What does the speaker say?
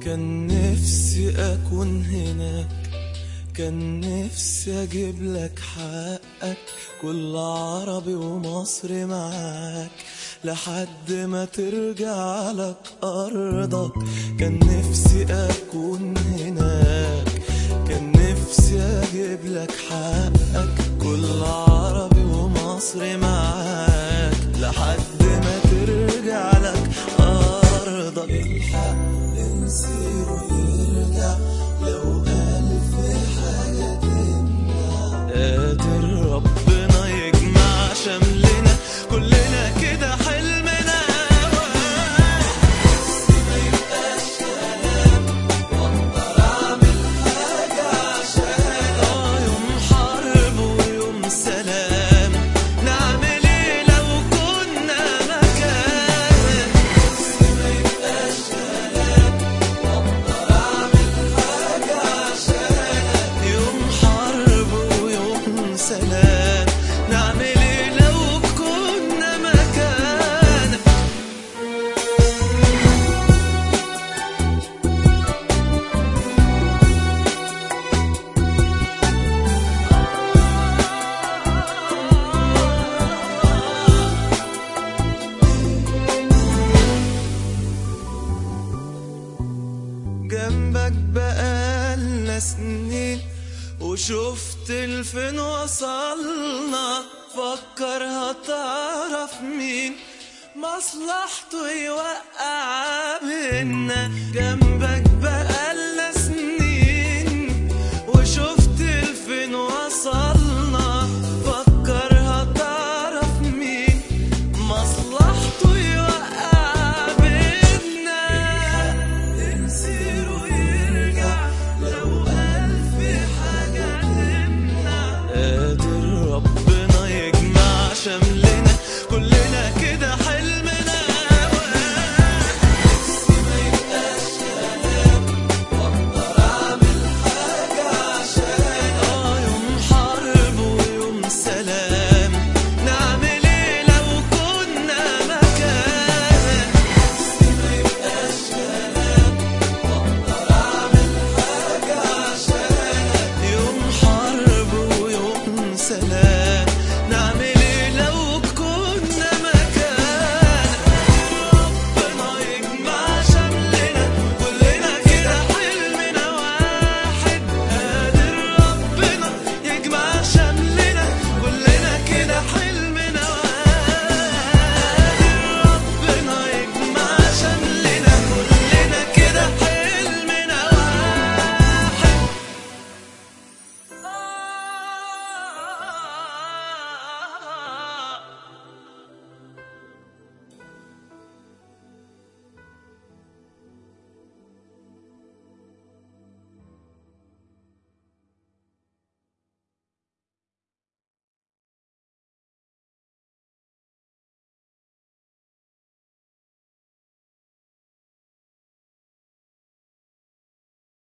كان نفسي أكون هناك كان نفسي أجيب لك حقك كل عربي ومصري معاك لحد ما ترجع لك أرضك كان نفسي أكون هناك كان نفسي أجيب لك حقك كل عربي ومصري معاك لحد ما ترجع لك أرضك الحق نسير ويرجع لو ألف حاجة تمنع قادر ربنا يجمع شملنا كلنا كده حلمنا ما يبقاش كلام واقدر اعمل حاجة عشان اه يوم حرب ويوم سلام نعمل ايه لو كنا مكان ما يبقاش كلام واقدر اعمل حاجة عشان يوم حرب ويوم سلام نعمل ايه لو كنا مكانك جنبك بقالنا سنين وشفت لفين وصلنا فكر هتعرف مين مصلحته يوقع بينا جنبك